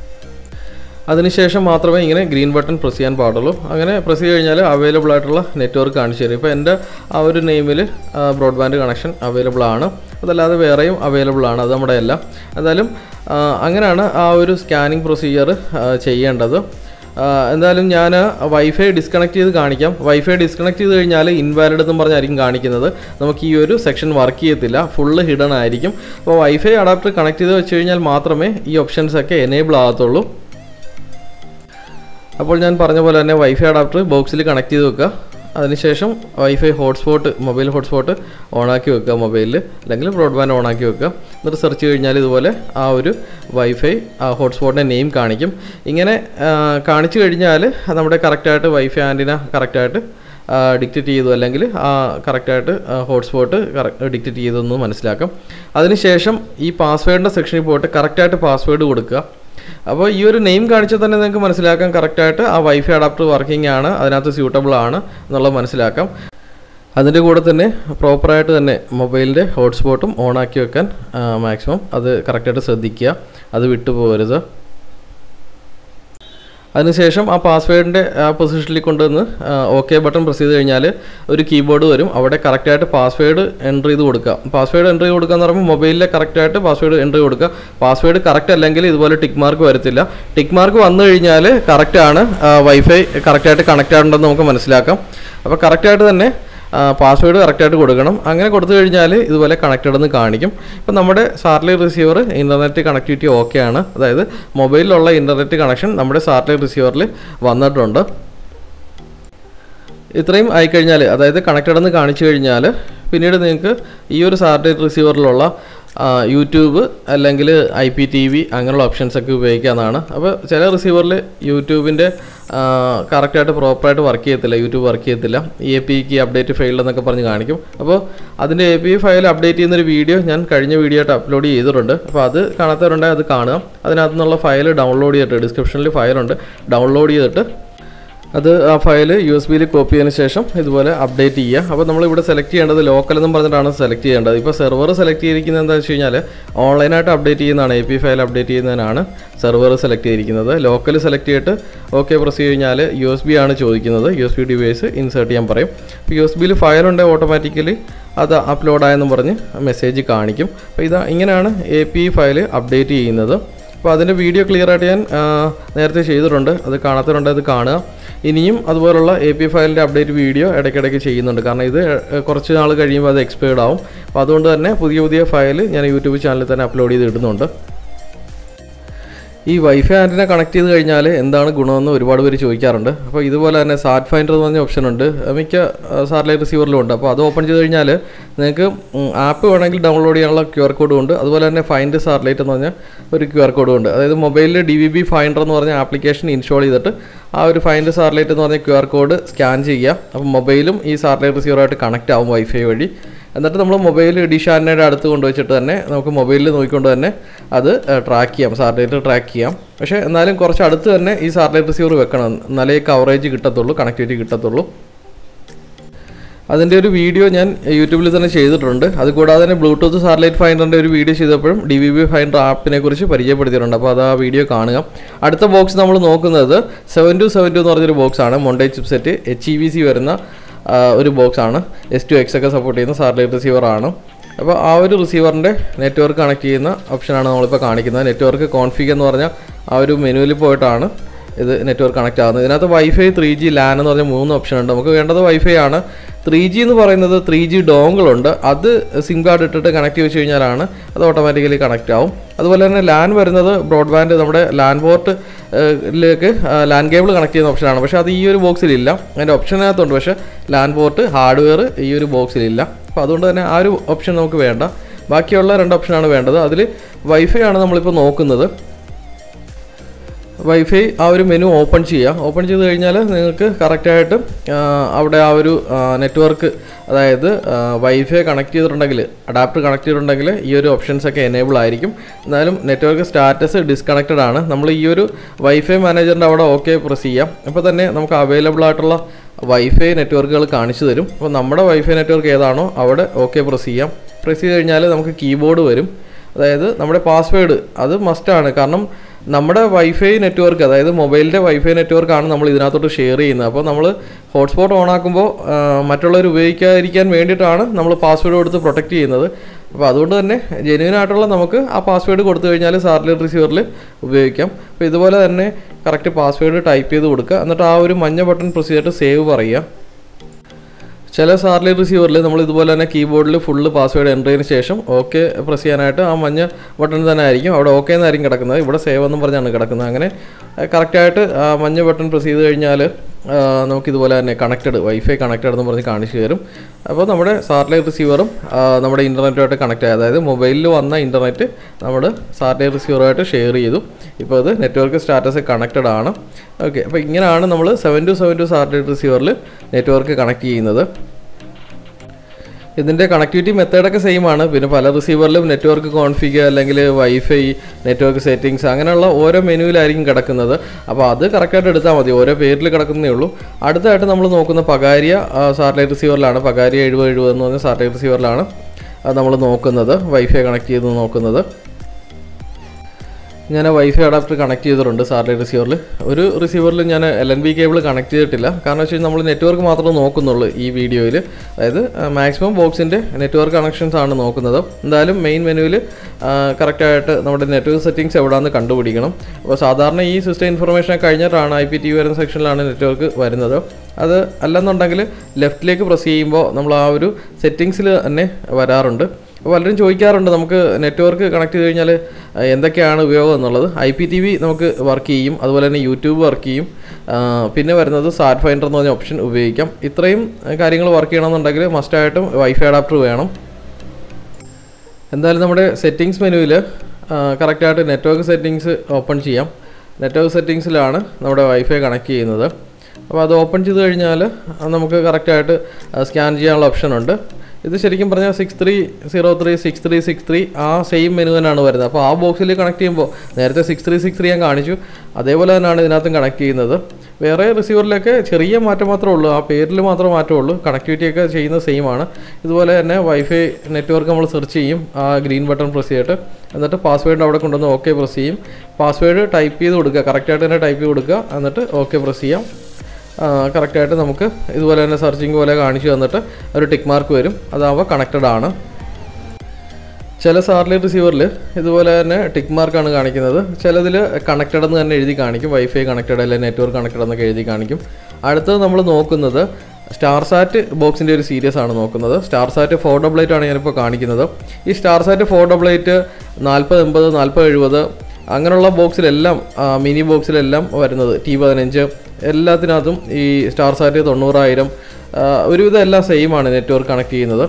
അതിനുശേഷം മാത്രമേ ഇങ്ങനെ ഗ്രീൻ ബട്ടൺ പ്രസ് ചെയ്യാൻ പാടുള്ളൂ അങ്ങനെ പ്രസ് ചെയ്ത് കഴിഞ്ഞാൽ അവൈലബിൾ ആയിട്ടുള്ള നെറ്റ്വർക്ക് കാണിച്ചു തരും ഇപ്പോൾ എൻ്റെ ആ ഒരു നെയിമിൽ ബ്രോഡ്ബാൻഡ് കണക്ഷൻ അവൈലബിൾ ആണ് അതല്ലാതെ വേറെയും അവൈലബിൾ ആണ് അത് നമ്മുടെ അല്ല എന്തായാലും ആ, അങ്ങനെയാണ് ആ ഒരു സ്കാനിങ് പ്രൊസീജിയർ ചെയ്യേണ്ടത് ആ, എന്തായാലും ഞാൻ വൈഫൈ ഡിസ്കണക്ട് ചെയ്ത് കാണിക്കാം വൈഫൈ ഡിസ്കണക്ട് ചെയ്ത് കഴിഞ്ഞാൽ ഇൻവാലിഡ് എന്ന് പറഞ്ഞായിരിക്കും കാണിക്കുന്നത് നമുക്ക് ഈ ഒരു സെക്ഷൻ വർക്ക് ചെയ്യത്തില്ല ഫുള്ള് ഹിഡൺ ആയിരിക്കും അപ്പോൾ വൈഫൈ അഡാപ്റ്റർ കണക്ട് ചെയ്ത് വെച്ച് കഴിഞ്ഞാൽ മാത്രമേ ഈ ഓപ്ഷൻസ് ഒക്കെ എനേബിൾ ആകത്തുള്ളൂ അപ്പോൾ ഞാൻ പറഞ്ഞ പോലെ തന്നെ വൈഫൈ അഡാപ്റ്റർ ബോക്സിൽ കണക്ട് ചെയ്ത് വെക്കുക അതിനുശേഷം വൈഫൈ ഹോട്ട്സ്പോട്ട് മൊബൈൽ ഹോട്ട്സ്പോട്ട് ഓണാക്കി വെക്കുക മൊബൈലിൽ അല്ലെങ്കിൽ ബ്രോഡ്ബാൻഡ് ഓണാക്കി വെക്കുക എന്നിട്ട് സെർച്ച് കഴിഞ്ഞാൽ ഇതുപോലെ ആ ഒരു വൈഫൈ ആ ഹോട്ട്സ്പോട്ടിൻ്റെ നെയിം കാണിക്കും ഇങ്ങനെ ആ, കാണിച്ചു കഴിഞ്ഞാൽ നമ്മുടെ കറക്റ്റായിട്ട് വൈഫൈ ആൻറ്റിന കറക്റ്റായിട്ട് ഡിക്റ്റേറ്റ് ചെയ്തു അല്ലെങ്കിൽ കറക്റ്റായിട്ട് ഹോട്ട്സ്പോട്ട് ഡിക്റ്റേറ്റ് ചെയ്തെന്ന് മനസ്സിലാക്കാം അതിനുശേഷം ഈ പാസ്വേഡിൻ്റെ സെക്ഷനിൽ പോയിട്ട് കറക്റ്റായിട്ട് പാസ്വേഡ് കൊടുക്കുക അപ്പോൾ ഈ ഒരു നെയിം കാണിച്ചാൽ തന്നെ നിങ്ങൾക്ക് മനസ്സിലാക്കാം കറക്റ്റായിട്ട് ആ വൈഫൈ അഡാപ്റ്റർ വർക്കിംഗ് ആണ് അതിനകത്ത് സ്യൂട്ടബിൾ ആണ് എന്നുള്ളത് മനസ്സിലാക്കാം അതിൻ്റെ കൂടെ തന്നെ പ്രോപ്പറായിട്ട് തന്നെ മൊബൈലിൻ്റെ ഹോട്ട്സ്പോട്ടും ഓണാക്കി വെക്കാൻ മാക്സിമം അത് കറക്റ്റായിട്ട് ശ്രദ്ധിക്കുക അത് വിട്ടുപോകരുത് അതിനുശേഷം ആ പാസ്വേഡിൻ്റെ ആ പൊസിഷനിൽ കൊണ്ടുവന്ന് ഓക്കെ ബട്ടൺ പ്രസ് ചെയ്ത് കഴിഞ്ഞാൽ ഒരു കീബോർഡ് വരും അവിടെ കറക്റ്റായിട്ട് പാസ്വേഡ് എൻ്റർ ചെയ്ത് കൊടുക്കുക പാസ്വേഡ് എൻ്റർ ചെയ്ത് കൊടുക്കുക എന്ന് പറയുമ്പോൾ മൊബൈലിലെ കറക്റ്റായിട്ട് പാസ്വേഡ് എൻ്റർ ചെയ്ത് കൊടുക്കുക പാസ്വേഡ് കറക്റ്റ് അല്ലെങ്കിൽ ഇതുപോലെ ടിക്ക് മാർക്ക് വരത്തില്ല ടിക്ക് മാർക്ക് വന്നു കഴിഞ്ഞാൽ കറക്റ്റാണ് വൈഫൈ കറക്റ്റായിട്ട് കണക്റ്റ് ആയിട്ടുണ്ടെന്ന് നമുക്ക് മനസ്സിലാക്കാം അപ്പോൾ കറക്റ്റായിട്ട് തന്നെ പാസ്വേഡ് കറക്റ്റായിട്ട് കൊടുക്കണം അങ്ങനെ കൊടുത്തു കഴിഞ്ഞാൽ ഇതുപോലെ കണക്റ്റഡ് എന്ന് കാണിക്കും ഇപ്പം നമ്മുടെ satellite receiver internet connectivity okay ആണ് അതായത് മൊബൈലിലുള്ള ഇൻ്റർനെറ്റ് കണക്ഷൻ നമ്മുടെ സാറ്റലൈറ്റ് റിസീവറിൽ വന്നിട്ടുണ്ട് ഇത്രയും ആയിക്കഴിഞ്ഞാൽ അതായത് കണക്റ്റഡ് എന്ന് കാണിച്ചു കഴിഞ്ഞാൽ പിന്നീട് നിങ്ങൾക്ക് ഈ ഒരു സാറ്റലൈറ്റ് റിസീവറിലുള്ള ആ, യൂട്യൂബ് അല്ലെങ്കിൽ ഐ പി ടി വി അങ്ങനെയുള്ള ഓപ്ഷൻസ് ഒക്കെ ഉപയോഗിക്കാവുന്നതാണ് അപ്പോൾ ചില റിസീവറിൽ യൂട്യൂബിൻ്റെ കറക്റ്റായിട്ട് പ്രോപ്പറായിട്ട് വർക്ക് ചെയ്യത്തില്ല യൂട്യൂബ് വർക്ക് ചെയ്യത്തില്ല എ പിക്ക് അപ്ഡേറ്റ് ഫയൽ എന്നൊക്കെ പറഞ്ഞ് കാണിക്കും അപ്പോൾ അതിൻ്റെ എ പി ഫയൽ അപ്ഡേറ്റ് ചെയ്യുന്നൊരു വീഡിയോ ഞാൻ കഴിഞ്ഞ വീഡിയോ ആയിട്ട് അപ്ലോഡ് ചെയ്തിട്ടുണ്ട് അപ്പോൾ അത് കാണാത്തവരുണ്ടെങ്കിൽ അത് കാണുക അതിനകത്തു നിന്നുള്ള ഫയൽ ഡൗൺലോഡ് ചെയ്തിട്ട് ഡിസ്ക്രിപ്ഷനിൽ ഫയലുണ്ട് ഡൗൺലോഡ് ചെയ്തിട്ട് അത് ആ ഫയൽ യു എസ് ബിയിൽ കോപ്പി ചെയ്തതിന് ശേഷം ഇതുപോലെ അപ്ഡേറ്റ് ചെയ്യുക അപ്പോൾ നമ്മളിവിടെ സെലക്ട് ചെയ്യേണ്ടത് ലോക്കൽ എന്നും പറഞ്ഞിട്ടാണ് സെലക്ട് ചെയ്യേണ്ടത് ഇപ്പോൾ സെർവർ സെലക്ട് ചെയ്തിരിക്കുന്നത് എന്താണെന്ന് വെച്ച് കഴിഞ്ഞാൽ ഓൺലൈനായിട്ട് അപ്ഡേറ്റ് ചെയ്യുന്നതാണ് എ പി ഫയൽ അപ്ഡേറ്റ് ചെയ്യുന്നതിനാണ് സെർവർ സെലക്ട് ചെയ്തിരിക്കുന്നത് ലോക്കൽ സെലക്ട് ചെയ്തിട്ട് ഓക്കെ പ്രസ് ചെയ്ത് കഴിഞ്ഞാൽ യു എസ് ബി ആണ് ചോദിക്കുന്നത് U S B device insert ചെയ്യാൻ പറയും അപ്പോൾ യു എസ് ബിയിൽ ഫയൽ ഉണ്ടെങ്കിൽ ഓട്ടോമാറ്റിക്കലി അത് അപ്ലോഡ് ആയെന്നും പറഞ്ഞ് മെസ്സേജ് കാണിക്കും അപ്പോൾ ഇതാ ഇങ്ങനെയാണ് എ പി ഫയൽ അപ്ഡേറ്റ് ചെയ്യുന്നത് അപ്പോൾ അതിൻ്റെ വീഡിയോ ക്ലിയർ ആയിട്ട് ഞാൻ ആ, നേരത്തെ ചെയ്തിട്ടുണ്ട് അത് കാണാത്തവരുണ്ട് അത് കാണുക ഇനിയും അതുപോലുള്ള എ പി ഫയലിൻ്റെ അപ്ഡേറ്റ് വീഡിയോ ഇടയ്ക്കിടയ്ക്ക് ചെയ്യുന്നുണ്ട് കാരണം ഇത് ഏ, കുറച്ച് നാൾ കഴിയുമ്പോൾ അത് എക്സ്പയർഡ് ആവും അപ്പോൾ അതുകൊണ്ട് തന്നെ പുതിയ പുതിയ ഫയൽ ഞാൻ യൂട്യൂബ് ചാനലിൽ തന്നെ അപ്ലോഡ് ചെയ്ത് ഇടുന്നുണ്ട് ഈ വൈഫൈ ആൻറ്റിനെ കണക്ട് ചെയ്ത് കഴിഞ്ഞാൽ എന്താണ് ഗുണമെന്ന് ഒരുപാട് പേര് ചോദിക്കാറുണ്ട് അപ്പോൾ ഇതുപോലെ തന്നെ സാറ്റ് ഫൈൻഡർ എന്ന് പറഞ്ഞ ഓപ്ഷൻ ഉണ്ട് അത് മിക്ക സാറ്റലൈറ്റ് റിസീവറിലും ഉണ്ട് അപ്പോൾ അത് ഓപ്പൺ ചെയ്ത് കഴിഞ്ഞാൽ നിങ്ങൾക്ക് ആപ്പ് വേണമെങ്കിൽ ഡൗൺലോഡ് ചെയ്യാനുള്ള ക്യു ആർ കോഡും ഉണ്ട് അതുപോലെ തന്നെ ഫൈൻഡ് സാറ്റലൈറ്റ് എന്ന് പറഞ്ഞ ഒരു ക്യു ആർ കോഡും ഉണ്ട് അതായത് മൊബൈലിൽ ഡി വി ബി ഫൈൻഡർ എന്ന് പറഞ്ഞ ആപ്ലിക്കേഷൻ ഇൻസ്റ്റാൾ ചെയ്തിട്ട് ആ ഒരു ഫൈൻഡ് സാറ്റലൈറ്റ് എന്ന് പറഞ്ഞ ക്യു ആർ കോഡ് സ്കാൻ ചെയ്യുക അപ്പോൾ മൊബൈലും ഈ സാറ്റലൈറ്റ് റിസീവറായിട്ട് കണക്റ്റ് ആവും വൈഫൈ വഴി എന്നിട്ട് നമ്മൾ മൊബൈൽ ഡിഷാനയുടെ അടുത്ത് കൊണ്ടുവച്ചിട്ട് തന്നെ നമുക്ക് മൊബൈലിൽ നോക്കിക്കൊണ്ട് തന്നെ അത് ട്രാക്ക് ചെയ്യാം സാറ്റലൈറ്റ് ട്രാക്ക് ചെയ്യാം പക്ഷേ എന്നാലും കുറച്ച് അടുത്ത് തന്നെ ഈ സാറ്റലൈറ്റ് റിസീവർ വെക്കണം എന്നാലേ കവറേജ് കിട്ടത്തുള്ളൂ കണക്ടിവിറ്റി കിട്ടത്തുള്ളൂ അതിൻ്റെ ഒരു വീഡിയോ ഞാൻ യൂട്യൂബിൽ തന്നെ ചെയ്തിട്ടുണ്ട് അതുകൂടാതെ തന്നെ ബ്ലൂടൂത്ത് സാറ്റലൈറ്റ് ഫൈൻഡറിൻ്റെ ഒരു വീഡിയോ ചെയ്തപ്പോഴും ഡി വി ബി ഫൈൻഡർ ആപ്പിനെ കുറിച്ച് പരിചയപ്പെടുത്തിയിട്ടുണ്ട് അപ്പോൾ അത് ആ വീഡിയോ കാണുക അടുത്ത ബോക്സ് നമ്മൾ നോക്കുന്നത് സെവൻ ടു സെവൻ ടു എന്ന് പറഞ്ഞൊരു ബോക്സാണ് Montage chipset H E V C വരുന്ന ആ, ഒരു ബോക്സാണ് എസ് ടു എക്സ് ഒക്കെ സപ്പോർട്ട് ചെയ്യുന്ന സാറ്റലൈറ്റ് റിസീവറാണ് അപ്പോൾ ആ ഒരു റിസീവറിൻ്റെ നെറ്റ്വർക്ക് കണക്ട് ചെയ്യുന്ന ഓപ്ഷനാണ് നമ്മളിപ്പോൾ കാണിക്കുന്നത് നെറ്റ്വർക്ക് കോൺഫിഗ് എന്ന് പറഞ്ഞാൽ ആ ഒരു മെനുവിൽ പോയിട്ടാണ് ഇത് നെറ്റ്വർക്ക് കണക്ട് ആകുന്നത് ഇതിനകത്ത് വൈഫൈ ത്രീ ജി ലാൻ എന്ന് പറഞ്ഞ മൂന്ന് ഓപ്ഷൻ ഉണ്ട് നമുക്ക് വേണ്ടത് വൈഫൈ ആണ് ത്രീ ജി എന്ന് പറയുന്നത് ത്രീ ജി ഡോങ്കിളുണ്ട് അത് സിം കാർഡ് ഇട്ടിട്ട് കണക്ട് ചെയ്ത് വെച്ച് കഴിഞ്ഞാലാണ് അത് ഓട്ടോമാറ്റിക്കലി കണക്ട് ആവും അതുപോലെ തന്നെ ലാൻ വരുന്നത് ബ്രോഡ്ബാൻഡ് നമ്മുടെ ലാൻ പോർട്ട് ലേക്ക് ലാൻ കേബിൾ കണക്ട് ചെയ്യുന്ന ഓപ്ഷനാണ് പക്ഷേ അത് ഈ ഒരു ബോക്സിലില്ല അതിൻ്റെ ഓപ്ഷനകത്തുണ്ട് പക്ഷേ ലാൻ പോർട്ട് ഹാർഡ്വെയർ ഈ ഒരു ബോക്സിലില്ല അപ്പോൾ അതുകൊണ്ട് തന്നെ ആ ഒരു ഓപ്ഷൻ നമുക്ക് വേണ്ട ബാക്കിയുള്ള രണ്ട് ഓപ്ഷനാണ് വേണ്ടത് അതിൽ വൈഫൈ ആണ് നമ്മളിപ്പോൾ നോക്കുന്നത് വൈഫൈ ആ ഒരു മെനു ഓപ്പൺ ചെയ്യുക ഓപ്പൺ ചെയ്ത് കഴിഞ്ഞാൽ നിങ്ങൾക്ക് കറക്റ്റായിട്ട് അവിടെ ആ ഒരു നെറ്റ്വർക്ക് അതായത് വൈഫൈ കണക്ട് ചെയ്തിട്ടുണ്ടെങ്കിൽ അഡാപ്റ്റർ കണക്ട് ചെയ്തിട്ടുണ്ടെങ്കിൽ ഈ ഒരു ഓപ്ഷൻസ് ഒക്കെ എനേബിൾ ആയിരിക്കും എന്നാലും നെറ്റ്വർക്ക് സ്റ്റാറ്റസ് ഡിസ്കണക്റ്റഡ് ആണ് നമ്മൾ ഈ ഒരു വൈഫൈ മാനേജറിൻ്റെ അവിടെ ഓക്കെ പ്രസ് ചെയ്യാം അപ്പോൾ തന്നെ നമുക്ക് അവൈലബിൾ ആയിട്ടുള്ള വൈഫൈ നെറ്റ്വർക്കുകൾ കാണിച്ചു തരും അപ്പോൾ നമ്മുടെ വൈഫൈ നെറ്റ്വർക്ക് ഏതാണോ അവിടെ ഓക്കെ പ്രസ് ചെയ്യാം പ്രസ് ചെയ്ത് കഴിഞ്ഞാൽ നമുക്ക് കീബോർഡ് വരും അതായത് നമ്മുടെ പാസ്വേഡ് അത് മസ്റ്റാണ് കാരണം നമ്മുടെ വൈഫൈ നെറ്റ്വർക്ക് അതായത് മൊബൈലിൻ്റെ വൈഫൈ നെറ്റ്വർക്കാണ് നമ്മൾ ഇതിനകത്തോട്ട് ഷെയർ ചെയ്യുന്നത് അപ്പോൾ നമ്മൾ ഹോട്ട്സ്പോട്ട് ഓൺ ആക്കുമ്പോൾ മറ്റുള്ളവർ ഉപയോഗിക്കാതിരിക്കാൻ വേണ്ടിയിട്ടാണ് നമ്മൾ പാസ്വേഡ് കൊടുത്ത് പ്രൊട്ടക്റ്റ് ചെയ്യുന്നത് അപ്പോൾ അതുകൊണ്ട് തന്നെ ജെന്യൂൻ ആയിട്ടുള്ള നമുക്ക് ആ പാസ്വേഡ് കൊടുത്തു കഴിഞ്ഞാൽ സാറ്റലൈറ്റ് റിസീവറിൽ ഉപയോഗിക്കാം അപ്പോൾ ഇതുപോലെ തന്നെ കറക്റ്റ് പാസ്വേഡ് ടൈപ്പ് ചെയ്ത് കൊടുക്കുക എന്നിട്ട് ആ ഒരു മഞ്ഞ ബട്ടൺ പ്രസ് ചെയ്തിട്ട് സേവ് പറയുക ചില സാറ്റലൈറ്റ് റിസീവറിൽ നമ്മൾ ഇതുപോലെ തന്നെ കീബോർഡിൽ ഫുള്ള് പാസ്വേഡ് എൻ്റർ ചെയ്തതിന് ശേഷം ഓക്കെ പ്രസ് ചെയ്യാനായിട്ട് ആ മഞ്ഞ ബട്ടൺ തന്നെ ആയിരിക്കും അവിടെ ഓക്കെ എന്നായിരിക്കും കിടക്കുന്നത് ഇവിടെ സേവ് എന്നും പറഞ്ഞാണ് കിടക്കുന്നത് അങ്ങനെ കറക്റ്റായിട്ട് ആ മഞ്ഞ ബട്ടൺ പ്രസ് ചെയ്ത് കഴിഞ്ഞാൽ ആ, നമുക്കിതുപോലെ തന്നെ കണക്റ്റഡ് വൈഫൈ കണക്റ്റഡ് എന്ന് പറഞ്ഞ് കാണിച്ചു തരും അപ്പോൾ നമ്മുടെ സാറ്റലൈറ്റ് റിസീവറും ആ, നമ്മുടെ ഇൻ്റർനെറ്റുമായിട്ട് കണക്ട് ആയി അതായത് മൊബൈലിൽ വന്ന ഇൻ്റർനെറ്റ് നമ്മൾ സാറ്റലൈറ്റ് റിസീവറുമായിട്ട് ഷെയർ ചെയ്തു ഇപ്പോൾ അത് നെറ്റ്വർക്ക് സ്റ്റാറ്റസ് കണക്റ്റഡ് ആണ് ഓക്കെ അപ്പോൾ ഇങ്ങനെയാണ് നമ്മൾ seven two seven two satellite റിസീവറിൽ നെറ്റ്വർക്ക് കണക്ട് ചെയ്യുന്നത് ഇതിൻ്റെ കണക്ടിവിറ്റി മെത്തേഡൊക്കെ സെയിം ആണ് പിന്നെ പല റിസീവറിലും നെറ്റ്വർക്ക് കോൺഫിഗ് അല്ലെങ്കിൽ വൈഫൈ നെറ്റ്വർക്ക് സെറ്റിങ്സ് അങ്ങനെയുള്ള ഓരോ മെനുവിലായിരിക്കും കിടക്കുന്നത് അപ്പോൾ അത് കറക്റ്റായിട്ട് എടുത്താൽ മതി ഓരോ പേരിൽ കിടക്കുന്നേ ഉള്ളൂ അടുത്തായിട്ട് നമ്മൾ നോക്കുന്ന പകാരിയ സാറ്റലൈറ്റ് റിസീവറിലാണ് പകാരിയ എഴുപത് എഴുപത് എന്ന് പറഞ്ഞ സാറ്റലൈറ്റ് റിസീവറിലാണ് നമ്മൾ നോക്കുന്നത് വൈഫൈ കണക്ട് ചെയ്ത് നോക്കുന്നത് ഞാൻ വൈഫൈ അഡാപ്റ്റർ കണക്ട് ചെയ്തിട്ടുണ്ട് സാറ്റലൈറ്റ് റിസീവറിൽ ഒരു റിസീവറിൽ ഞാൻ L N B cable connect ചെയ്തിട്ടില്ല കാരണം വെച്ച് കഴിഞ്ഞാൽ നമ്മൾ നെറ്റ്വർക്ക് മാത്രമേ നോക്കുന്നുള്ളൂ ഈ വീഡിയോയിൽ അതായത് മാക്സിമം ബോക്സിൻ്റെ നെറ്റ്വർക്ക് കണക്ഷൻസ് ആണ് നോക്കുന്നത് എന്തായാലും മെയിൻ മെനുവിൽ കറക്റ്റായിട്ട് നമ്മുടെ നെറ്റ്വർക്ക് സെറ്റിങ്സ് എവിടെയാണെന്ന് കണ്ടുപിടിക്കണം അപ്പോൾ സാധാരണ ഈ സിസ്റ്റം ഇൻഫർമേഷൻ കഴിഞ്ഞിട്ടാണ് ഐ പി ടി വരുന്ന സെക്ഷനിലാണ് നെറ്റ്വർക്ക് വരുന്നത് അത് അല്ലെന്നുണ്ടെങ്കിൽ ലെഫ്റ്റിലേക്ക് പ്രസ് ചെയ്യുമ്പോൾ നമ്മൾ ആ ഒരു സെറ്റിങ്സിൽ തന്നെ വരാറുണ്ട് അപ്പോൾ പലരും ചോദിക്കാറുണ്ട് നമുക്ക് നെറ്റ്വർക്ക് കണക്ട് ചെയ്ത് കഴിഞ്ഞാൽ അഹ് എന്തൊക്കെയാണ് ഉപയോഗം എന്നുള്ളത് ഐ പി ടി വി നമുക്ക് വർക്ക് ചെയ്യും അതുപോലെ തന്നെ യൂട്യൂബ് വർക്ക് ചെയ്യും ആ, പിന്നെ വരുന്നത് സാറ്റ് ഫൈൻഡർ എന്ന് പറഞ്ഞ ഓപ്ഷൻ ഉപയോഗിക്കാം ഇത്രയും കാര്യങ്ങൾ വർക്ക് ചെയ്യണമെന്നുണ്ടെങ്കിൽ മസ്റ്റായിട്ടും വൈഫൈ അഡാപ്റ്റർ വേണം എന്തായാലും നമ്മുടെ സെറ്റിങ്സ് മെനുവിൽ കറക്റ്റായിട്ട് നെറ്റ്വർക്ക് സെറ്റിങ്സ് ഓപ്പൺ ചെയ്യാം നെറ്റ്വർക്ക് സെറ്റിങ്സിലാണ് നമ്മുടെ വൈഫൈ കണക്ട് ചെയ്യുന്നത് അപ്പോൾ അത് ഓപ്പൺ ചെയ്ത് കഴിഞ്ഞാൽ നമുക്ക് കറക്റ്റായിട്ട് സ്കാൻ ചെയ്യാനുള്ള ഓപ്ഷൻ ഉണ്ട് ഇത് ശരിക്കും പറഞ്ഞാൽ six three zero three six three six three ആ സെയിം മെനു തന്നെയാണ് വരുന്നത് അപ്പോൾ ആ ബോക്സിൽ കണക്ട് ചെയ്യുമ്പോൾ നേരത്തെ സിക്സ് ത്രീ സിക്സ് ത്രീ ഞാൻ കാണിച്ചു അതേപോലെ തന്നെയാണ് ഇതിനകത്തും കണക്ട് ചെയ്യുന്നത് വേറെ റിസീവറിലൊക്കെ ചെറിയ മാറ്റം മാത്രമേ ഉള്ളൂ ആ പേരിൽ മാത്രമേ മാറ്റമുള്ളൂ കണക്ടിവിറ്റി ഒക്കെ ചെയ്യുന്നത് സെയിം ആണ് ഇതുപോലെ തന്നെ വൈഫൈ നെറ്റ്വർക്ക് നമ്മൾ സെർച്ച് ചെയ്യും ആ ഗ്രീൻ ബട്ടൺ പ്രസ് ചെയ്തിട്ട് എന്നിട്ട് പാസ്വേഡ് അവിടെ കൊണ്ടുവന്ന് ഓക്കെ പ്രസ് ചെയ്യും പാസ്വേഡ് ടൈപ്പ് ചെയ്ത് കൊടുക്കുക കറക്റ്റായിട്ട് തന്നെ ടൈപ്പ് ചെയ്ത് കൊടുക്കുക എന്നിട്ട് ഓക്കെ പ്രസ് ചെയ്യാം കറക്റ്റായിട്ട് നമുക്ക് ഇതുപോലെ തന്നെ സെർച്ചിങ് പോലെ കാണിച്ചു തന്നിട്ട് ഒരു ടിക്ക് മാർക്ക് വരും അതാവുമ്പോൾ കണക്റ്റഡ് ആണ് ചില സാറ്റലൈറ്റ് റിസീവറിൽ ഇതുപോലെ തന്നെ ടിക്ക് മാർക്കാണ് കാണിക്കുന്നത് ചിലതിൽ കണക്റ്റഡ് എന്ന് തന്നെ എഴുതി കാണിക്കും വൈഫൈ കണക്റ്റഡ് അല്ലെങ്കിൽ നെറ്റ്വർക്ക് കണക്റ്റഡ് എന്നൊക്കെ എഴുതി കാണിക്കും അടുത്തത് നമ്മൾ നോക്കുന്നത് സ്റ്റാർ സാറ്റ് ബോക്സിൻ്റെ ഒരു സീരീസ് ആണ് നോക്കുന്നത് Star Sat four double eight ആണ് ഞാനിപ്പോൾ കാണിക്കുന്നത് ഈ Star Sat four double eight നാൽപ്പത് എൺപത് നാൽപ്പത് എഴുപത് അങ്ങനെയുള്ള ബോക്സിലെല്ലാം ആ, മിനി ബോക്സിലെല്ലാം വരുന്നത് ടി പതിനഞ്ച് എല്ലാത്തിനകത്തും ഈ സ്റ്റാർ സാറ്റ് തൊണ്ണൂറായിരം ആ, ഒരുവിധം എല്ലാം സെയിം ആണ് നെറ്റ്വർക്ക് കണക്ട് ചെയ്യുന്നത്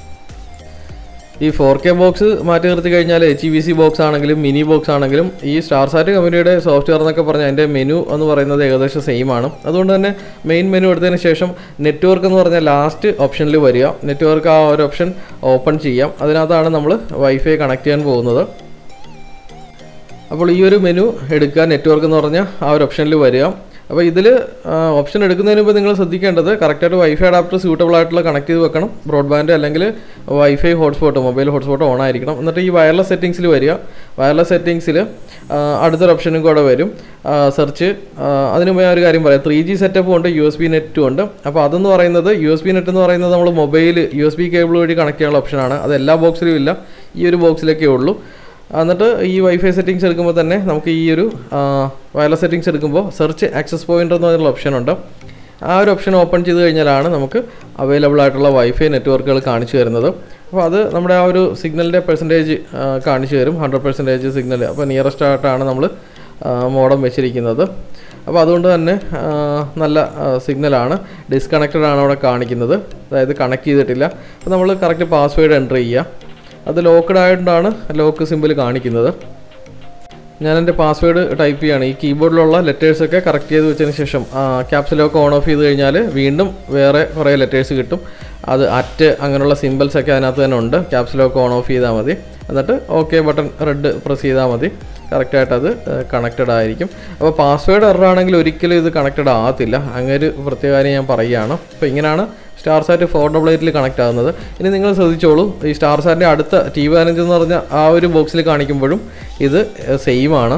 ഈ ഫോർ കെ ബോക്സ് മാറ്റി നിർത്തി കഴിഞ്ഞാൽ H E V C box ആണെങ്കിലും മിനി ബോക്സ് ആണെങ്കിലും ഈ സ്റ്റാർ സാറ്റ് കമ്പനിയുടെ സോഫ്റ്റ്വെയർ എന്നൊക്കെ പറഞ്ഞാൽ അതിൻ്റെ മെനു എന്ന് പറയുന്നത് ഏകദേശം സെയിം ആണ് അതുകൊണ്ട് തന്നെ മെയിൻ മെനു എടുത്തതിന് ശേഷം നെറ്റ്വർക്ക് എന്ന് പറഞ്ഞാൽ ലാസ്റ്റ് ഓപ്ഷനിൽ വരിക നെറ്റ്വർക്ക് ആ ഒരു ഓപ്ഷൻ ഓപ്പൺ ചെയ്യാം അതിനകത്താണ് നമ്മൾ വൈഫൈ കണക്ട് ചെയ്യാൻ പോകുന്നത് അപ്പോൾ ഈ ഒരു മെനു എടുക്കുക നെറ്റ്വർക്ക് എന്ന് പറഞ്ഞാൽ ആ ഒരു ഓപ്ഷനിൽ വരിക അപ്പോൾ ഇതിൽ ഓപ്ഷൻ എടുക്കുന്നതിന് മുമ്പ് നിങ്ങൾ ശ്രദ്ധിക്കേണ്ടത് കറക്റ്റായിട്ട് വൈഫൈ അഡാപ്റ്റർ സ്യൂട്ടബിൾ ആയിട്ടുള്ള കണക്ട് ചെയ്ത് വെക്കണം ബ്രോഡ്ബാൻഡ് അല്ലെങ്കിൽ wifi hotspot mobile hotspot on ആയിരിക്കണം എന്നിട്ട് ഈ വയർലെസ് സെറ്റിങ്സിൽ വരിക വയർലെസ് സെറ്റിങ്സിൽ അടുത്തൊരു ഓപ്ഷനും കൂടെ വരും സെർച്ച് അതിന് മുമ്പ് ഞാൻ ഒരു കാര്യം പറയാം ത്രീ ജി സെറ്റപ്പും ഉണ്ട് യു എസ് ബി നെറ്റും ഉണ്ട് അപ്പോൾ അതെന്ന് പറയുന്നത് യു എസ് ബി നെറ്റ് എന്ന് പറയുന്നത് നമ്മൾ mobile U S B cable വഴി കണക്ട് ചെയ്യാനുള്ള ഓപ്ഷനാണ് അത് എല്ലാ ബോക്സിലും ഇല്ല ഈ ഒരു ബോക്സിലൊക്കെ ഉള്ളൂ എന്നിട്ട് ഈ വൈഫൈ സെറ്റിങ്സ് എടുക്കുമ്പോൾ തന്നെ നമുക്ക് ഈ ഒരു വയർലെസ് സെറ്റിങ്സ് എടുക്കുമ്പോൾ സെർച്ച് ആക്സസ് പോയിൻ്റ് എന്ന് പറഞ്ഞുള്ള ഓപ്ഷൻ ഉണ്ട് ആ ഒരു ഓപ്ഷൻ ഓപ്പൺ ചെയ്ത് കഴിഞ്ഞാലാണ് നമുക്ക് അവൈലബിൾ ആയിട്ടുള്ള വൈഫൈ നെറ്റ്വർക്കുകൾ കാണിച്ചു തരുന്നത് അപ്പോൾ അത് നമ്മുടെ ആ ഒരു സിഗ്നലിൻ്റെ പെർസെൻറ്റേജ് കാണിച്ചു തരും ഹൺഡ്രഡ് പെർസെൻറ്റേജ് സിഗ്നൽ അപ്പോൾ നിയറസ്റ്റ് ആയിട്ടാണ് നമ്മൾ മോഡം വെച്ചിരിക്കുന്നത് അപ്പോൾ അതുകൊണ്ട് തന്നെ ആ, നല്ല സിഗ്നലാണ് ഡിസ്കണക്റ്റഡ് ആണ് അവിടെ കാണിക്കുന്നത് അതായത് കണക്ട് ചെയ്തിട്ടില്ല അപ്പോൾ നമ്മൾ കറക്റ്റ് പാസ്വേഡ് എൻ്റർ ചെയ്യുക അത് ലോക്ക്ഡ് ആയതുകൊണ്ടാണ് ലോക്ക് സിമ്പിൾ കാണിക്കുന്നത് ഞാൻ എൻ്റെ പാസ്വേഡ് ടൈപ്പ് ചെയ്യുകയാണ് ഈ കീബോർഡിലുള്ള ലെറ്റേഴ്സൊക്കെ കറക്റ്റ് ചെയ്ത് വെച്ചതിന് ശേഷം ക്യാപ്സ് ലോക്ക് ഓൺ ഓഫ് ചെയ്ത് കഴിഞ്ഞാൽ വീണ്ടും വേറെ കുറേ ലെറ്റേഴ്സ് കിട്ടും അത് അറ്റ് അങ്ങനെയുള്ള സിമ്പിൾസ് ഒക്കെ അതിനകത്ത് തന്നെ ഉണ്ട് ക്യാപ്സ് ലോക്ക് ഓൺ ഓഫ് ചെയ്താൽ മതി എന്നിട്ട് ഓക്കെ ബട്ടൺ റെഡ് പ്രസ് ചെയ്താൽ മതി കറക്റ്റായിട്ട് അത് കണക്റ്റഡ് ആയിരിക്കും അപ്പോൾ പാസ്വേഡ് എറർ ആണെങ്കിൽ ഒരിക്കലും ഇത് കണക്റ്റഡ് ആകത്തില്ല അങ്ങനെ ഒരു പ്രത്യേക കാര്യം ഞാൻ പറയുകയാണ് അപ്പോൾ ഇങ്ങനെയാണ് സ്റ്റാർ സാറ്റ് ഫോർ ഡബിൾ എയ്റ്റിൽ കണക്ട് ആകുന്നത് ഇനി നിങ്ങൾ ശ്രദ്ധിച്ചോളൂ ഈ സ്റ്റാർ സാറ്റിൻ്റെ അടുത്ത ടി പതിനഞ്ച് എന്ന് പറഞ്ഞ ആ ഒരു ബോക്സിൽ കാണിക്കുമ്പോഴും ഇത് സെയിം ആണ്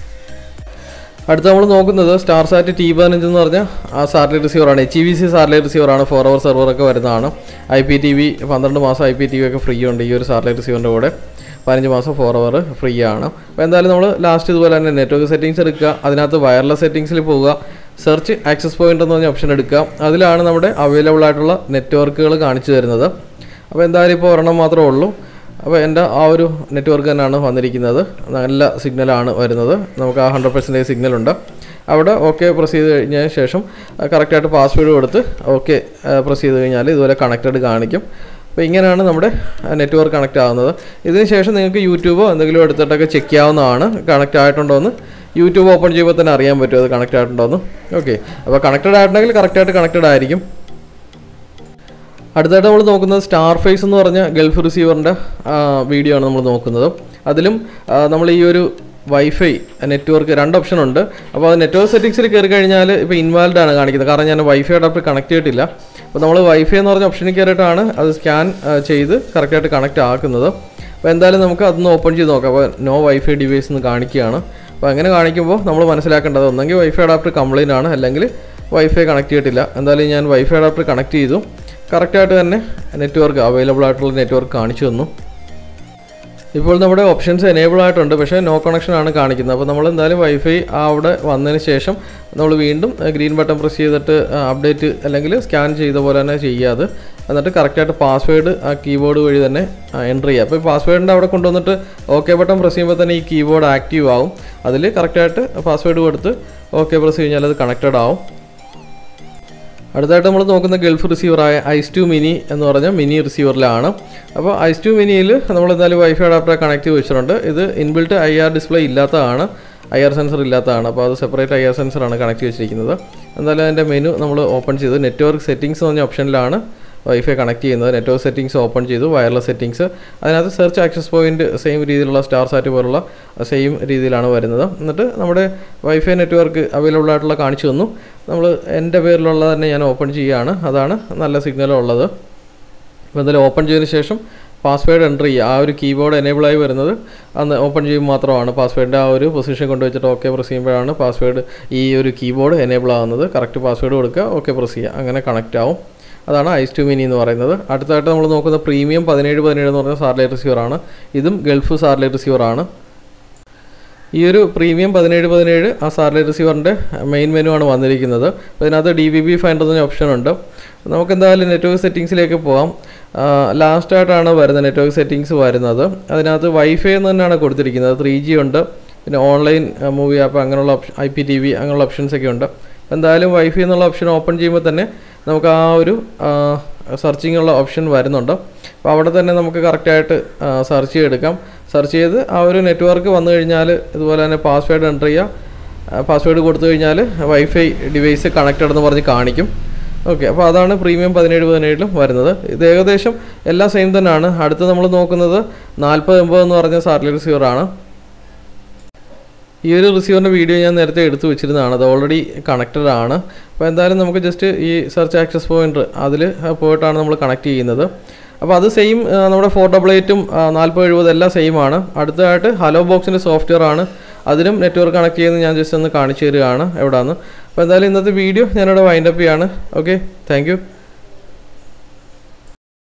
അടുത്ത നമ്മൾ നോക്കുന്നത് സ്റ്റാർ സാറ്റ് ടി പതിനഞ്ച് എന്ന് പറഞ്ഞാൽ ആ സാറ്റലൈറ്റ് റിസീവറാണ് H E V C satellite റിസീവറാണ് ഫോർ അവർ സെർവറൊക്കെ വരുന്നതാണ് ഐ പി ടി വി പന്ത്രണ്ട് മാസം ഐ പി ടി വി ഒക്കെ ഫ്രീ ഉണ്ട് ഈ ഒരു സാറ്റലൈറ്റ് റിസീവറിൻ്റെ കൂടെ പതിനഞ്ച് മാസം ഫോർ അവർ ഫ്രീ ആണ് അപ്പോൾ എന്തായാലും നമ്മൾ ലാസ്റ്റ് ഇതുപോലെ തന്നെ നെറ്റ്വർക്ക് സെറ്റിങ്സ് എടുക്കുക അതിനകത്ത് വയർലെസ് സെറ്റിങ്സിൽ പോവുക സെർച്ച് ആക്സസ് പോയിന്റ് എന്ന് പറഞ്ഞ ഓപ്ഷൻ എടുക്കുക അതിലാണ് നമ്മുടെ അവൈലബിൾ ആയിട്ടുള്ള നെറ്റ്വർക്കുകൾ കാണിച്ചു തരുന്നത് അപ്പോൾ എന്തായാലും ഇപ്പോൾ ഒരെണ്ണം മാത്രമേ ഉള്ളൂ അപ്പോൾ എൻ്റെ ആ ഒരു നെറ്റ്വർക്ക് തന്നെയാണ് വന്നിരിക്കുന്നത് നല്ല സിഗ്നലാണ് വരുന്നത് നമുക്ക് ആ ഹൺഡ്രഡ് പെർസെൻറ്റേജ് സിഗ്നലുണ്ട് അവിടെ ഓക്കെ പ്രസ് ചെയ്ത് കഴിഞ്ഞതിന് ശേഷം കറക്റ്റായിട്ട് പാസ്വേഡ് കൊടുത്ത് ഓക്കെ പ്രസ് ചെയ്ത് കഴിഞ്ഞാൽ ഇതുപോലെ കണക്റ്റഡ് കാണിക്കും അപ്പോൾ ഇങ്ങനെയാണ് നമ്മുടെ നെറ്റ്വർക്ക് കണക്റ്റ് ആകുന്നത് ഇതിന് ശേഷം നിങ്ങൾക്ക് യൂട്യൂബോ എന്തെങ്കിലും എടുത്തിട്ടൊക്കെ ചെക്ക് ചെയ്യാവുന്നതാണ് കണക്റ്റ് ആയിട്ടുണ്ടോ എന്ന് യൂട്യൂബ് ഓപ്പൺ ചെയ്യുമ്പോൾ തന്നെ അറിയാൻ പറ്റും അത് കണക്റ്റ് ആയിട്ടുണ്ടോ എന്ന് ഓക്കെ അപ്പോൾ കണക്റ്റഡ് ആയിട്ടുണ്ടെങ്കിൽ കറക്റ്റായിട്ട് കണക്റ്റഡ് ആയിരിക്കും അടുത്തായിട്ട് നമ്മൾ നോക്കുന്നത് സ്റ്റാർ ഫേസ് എന്ന് പറഞ്ഞ ഗൾഫ് റിസീവറിൻ്റെ വീഡിയോ ആണ് നമ്മൾ നോക്കുന്നത് അതിലും ആ, നമ്മൾ ഈ ഒരു വൈഫൈ നെറ്റ്വർക്ക് രണ്ട് ഓപ്ഷൻ ഉണ്ട് അപ്പോൾ അത് നെറ്റ്വർക്ക് സെറ്റിങ്സിൽ കയറി കഴിഞ്ഞാൽ ഇപ്പോൾ ഇൻവാൽഡ് ആണ് കാണിക്കുന്നത് കാരണം ഞാൻ വൈഫൈ അഡാപ്റ്റർ കണക്ട് ചെയ്തിട്ടില്ല അപ്പോൾ നമ്മൾ വൈഫൈ എന്ന് പറഞ്ഞ ഓപ്ഷനിൽ കയറിയിട്ടാണ് അത് സ്കാൻ ചെയ്ത് കറക്റ്റായിട്ട് കണക്റ്റ് ആക്കുന്നത് അപ്പോൾ അപ്പോൾ എന്തായാലും നമുക്ക് അതൊന്ന് ഓപ്പൺ ചെയ്ത് നോക്കാം അപ്പോൾ നോ വൈഫൈ ഡിവൈസ് എന്ന് കാണിക്കുകയാണ് അപ്പോൾ അങ്ങനെ കാണിക്കുമ്പോൾ നമ്മൾ മനസ്സിലാക്കേണ്ടത് ഒന്നെങ്കിൽ വൈഫൈ അഡാപ്റ്റർ കംപ്ലൈൻ്റ് ആണ് അല്ലെങ്കിൽ വൈഫൈ കണക്ട് ചെയ്തിട്ടില്ല എന്തായാലും ഞാൻ വൈഫൈ അഡാപ്റ്റർ കണക്ട് ചെയ്തു കറക്റ്റായിട്ട് തന്നെ നെറ്റ്വർക്ക് അവൈലബിൾ ആയിട്ടുള്ള നെറ്റ്വർക്ക് കാണിച്ചു തന്നു ഇപ്പോൾ നമ്മുടെ ഓപ്ഷൻസ് എനേബിൾ ആയിട്ടുണ്ട് പക്ഷേ നോ കണക്ഷൻ ആണ് കാണിക്കുന്നത് അപ്പോൾ നമ്മൾ എന്തായാലും വൈഫൈ അവിടെ വന്നതിന് ശേഷം നമ്മൾ വീണ്ടും ഗ്രീൻ ബട്ടൺ പ്രസ് ചെയ്തിട്ട് അപ്ഡേറ്റ് അല്ലെങ്കിൽ സ്കാൻ ചെയ്ത പോലെ തന്നെ ചെയ്യാതെ എന്നിട്ട് കറക്റ്റായിട്ട് പാസ്വേഡ് ആ കീബോർഡ് വഴി തന്നെ എൻ്റർ ചെയ്യുക അപ്പോൾ ഈ പാസ്വേഡിൻ്റെ അവിടെ കൊണ്ടുവന്നിട്ട് ഓക്കെ ബട്ടൺ പ്രസ് ചെയ്യുമ്പോൾ തന്നെ ഈ കീബോർഡ് ആക്റ്റീവ് ആവും അതിൽ കറക്റ്റായിട്ട് പാസ്വേഡ് കൊടുത്ത് ഓക്കെ പ്രസ് കഴിഞ്ഞാൽ അത് കണക്റ്റഡ് ആവും അടുത്തായിട്ട് നമ്മൾ നോക്കുന്ന ഗൾഫ് റിസീവറായ ഐസ് ടു മിനി എന്ന് പറഞ്ഞ മിനി റിസീവറിലാണ് അപ്പോൾ ഐസ് ടു മിനിയിൽ നമ്മൾ എന്തായാലും വൈഫൈ അഡാപ്റ്റർ കണക്ട് ചെയ്ത് വെച്ചിട്ടുണ്ട് ഇത് ഇൻബിൽട്ട് ഐ ആർ ഡിസ്പ്ലേ ഇല്ലാത്തതാണ് ഐ ആർ സെൻസർ ഇല്ലാത്തതാണ് അപ്പോൾ അത് സെപ്പറേറ്റ് ഐ ആർ സെൻസറാണ് കണക്ട് ചെയ്ത് വെച്ചിരിക്കുന്നത് എന്തായാലും അതിൻ്റെ മെനു നമ്മൾ ഓപ്പൺ ചെയ്ത് നെറ്റ്വർക്ക് സെറ്റിംഗ്സ് എന്ന് പറഞ്ഞ ഓപ്ഷനിലാണ് വൈഫൈ കണക്ട് ചെയ്യുന്നത് നെറ്റ്വർക്ക് സെറ്റിംഗ്സ് ഓപ്പൺ ചെയ്തു വയർലെസ് സെറ്റിംഗ്സ് അതിനകത്ത് സെർച്ച് ആക്സസ് പോയിന്റ് സെയിം രീതിയിലുള്ള സ്റ്റാർ സാറ്റ് പോലുള്ള സെയിം രീതിയിലാണ് വരുന്നത് എന്നിട്ട് നമ്മുടെ വൈഫൈ നെറ്റ്വർക്ക് അവൈലബിൾ ആയിട്ടുള്ള കാണിച്ചു തന്നു നമ്മൾ എൻ്റെ പേരിലുള്ള തന്നെ ഞാൻ ഓപ്പൺ ചെയ്യുകയാണ് അതാണ് നല്ല സിഗ്നൽ ഉള്ളത് അപ്പോൾ എന്തായാലും ഓപ്പൺ ചെയ്തതിന് ശേഷം പാസ്വേഡ് എൻ്റർ ചെയ്യുക ആ ഒരു കീബോർഡ് എനേബിളായി വരുന്നത് അന്ന് ഓപ്പൺ ചെയ്യുമ്പോൾ മാത്രമാണ് പാസ്വേഡിൻ്റെ ആ ഒരു പൊസിഷൻ കൊണ്ടുവച്ചിട്ട് ഓക്കെ പ്രസ് ചെയ്യുമ്പോഴാണ് പാസ്വേഡ് ഈ ഒരു കീബോർഡ് എനേബിൾ ആകുന്നത് കറക്റ്റ് പാസ്വേഡ് കൊടുക്കുക ഓക്കെ പ്രസ് ചെയ്യുക അങ്ങനെ കണക്റ്റ് ആവും അതാണ് ഐസ് ടു മിനി എന്ന് പറയുന്നത് അടുത്തായിട്ട് നമ്മൾ നോക്കുന്ന പ്രീമിയം പതിനേഴ് പതിനേഴ് എന്ന് പറഞ്ഞ സാറ്റലൈറ്റ് റിസീവറാണ് ഇതും ഗൾഫ് സാറ്റലൈറ്റ് റിസീവറാണ് ഈ ഒരു പ്രീമിയം പതിനേഴ് പതിനേഴ് ആ സാറ്റലൈറ്റ് റിസീവറിൻ്റെ മെയിൻ മെനു ആണ് വന്നിരിക്കുന്നത് അപ്പോൾ ഇതിനകത്ത് ഡി ബി ബി ഫൈൻഡർ എന്ന ഓപ്ഷൻ ഉണ്ട് നമുക്ക് എന്തായാലും നെറ്റ്വർക്ക് സെറ്റിങ്സിലേക്ക് പോകാം ലാസ്റ്റായിട്ടാണ് വരുന്നത് നെറ്റ്വർക്ക് സെറ്റിങ്സ് വരുന്നത് അതിനകത്ത് വൈഫൈ എന്ന് തന്നെയാണ് കൊടുത്തിരിക്കുന്നത് ത്രീ ജി ഉണ്ട് പിന്നെ ഓൺലൈൻ മൂവി ആപ്പ് അങ്ങനെയുള്ള option I P T V അങ്ങനെയുള്ള ഓപ്ഷൻസ് ഒക്കെ ഉണ്ട് എന്തായാലും വൈഫൈ എന്നുള്ള ഓപ്ഷൻ ഓപ്പൺ ചെയ്യുമ്പോൾ തന്നെ നമുക്ക് ആ ഒരു സെർച്ചിങ് ഉള്ള ഓപ്ഷൻ വരുന്നുണ്ട് അപ്പോൾ അവിടെ തന്നെ നമുക്ക് കറക്റ്റായിട്ട് സെർച്ച് ചെയ്തെടുക്കാം സെർച്ച് ചെയ്ത് ആ ഒരു നെറ്റ്വർക്ക് വന്നു കഴിഞ്ഞാൽ ഇതുപോലെ തന്നെ പാസ്വേഡ് എൻ്റർ ചെയ്യുക പാസ്വേഡ് കൊടുത്തു കഴിഞ്ഞാൽ വൈഫൈ ഡിവൈസ് കണക്റ്റഡ് എന്ന് പറഞ്ഞ് കാണിക്കും ഓക്കെ അപ്പോൾ അതാണ് പ്രീമിയം പതിനേഴ് പതിനേഴിലും വരുന്നത് ഇത് ഏകദേശം എല്ലാം സെയിം തന്നെയാണ് അടുത്ത് നമ്മൾ നോക്കുന്നത് നാൽപ്പത് എൺപത് എന്ന് പറഞ്ഞ സാറ്റലൈറ്റ് റിസീവറാണ് ഈ ഒരു റിസീവറിൻ്റെ വീഡിയോ ഞാൻ നേരത്തെ എടുത്തു വെച്ചിരുന്നതാണ് അത് ഓൾറെഡി കണക്റ്റഡ് ആണ് അപ്പോൾ എന്തായാലും നമുക്ക് ജസ്റ്റ് ഈ സെർച്ച് ആക്സസ് പോയിൻ്റ് അതിൽ പോയിട്ടാണ് നമ്മൾ കണക്ട് ചെയ്യുന്നത് അപ്പോൾ അത് സെയിം നമ്മുടെ ഫോർ ഡബിൾ എയ്റ്റും നാൽപ്പത് എഴുപത് എല്ലാം സെയിം ആണ് അടുത്തതായിട്ട് ഹലോ ബോക്സിൻ്റെ സോഫ്റ്റ്വെയർ ആണ് അതിലും നെറ്റ്വർക്ക് കണക്ട് ചെയ്യുന്നത് ഞാൻ ജസ്റ്റ് ഒന്ന് കാണിച്ചു തരികയാണ് എവിടെയാണ് അപ്പോൾ എന്തായാലും ഇന്നത്തെ വീഡിയോ ഞാനിവിടെ വൈൻഡപ്പ് ചെയ്യാണ് ഓക്കെ താങ്ക്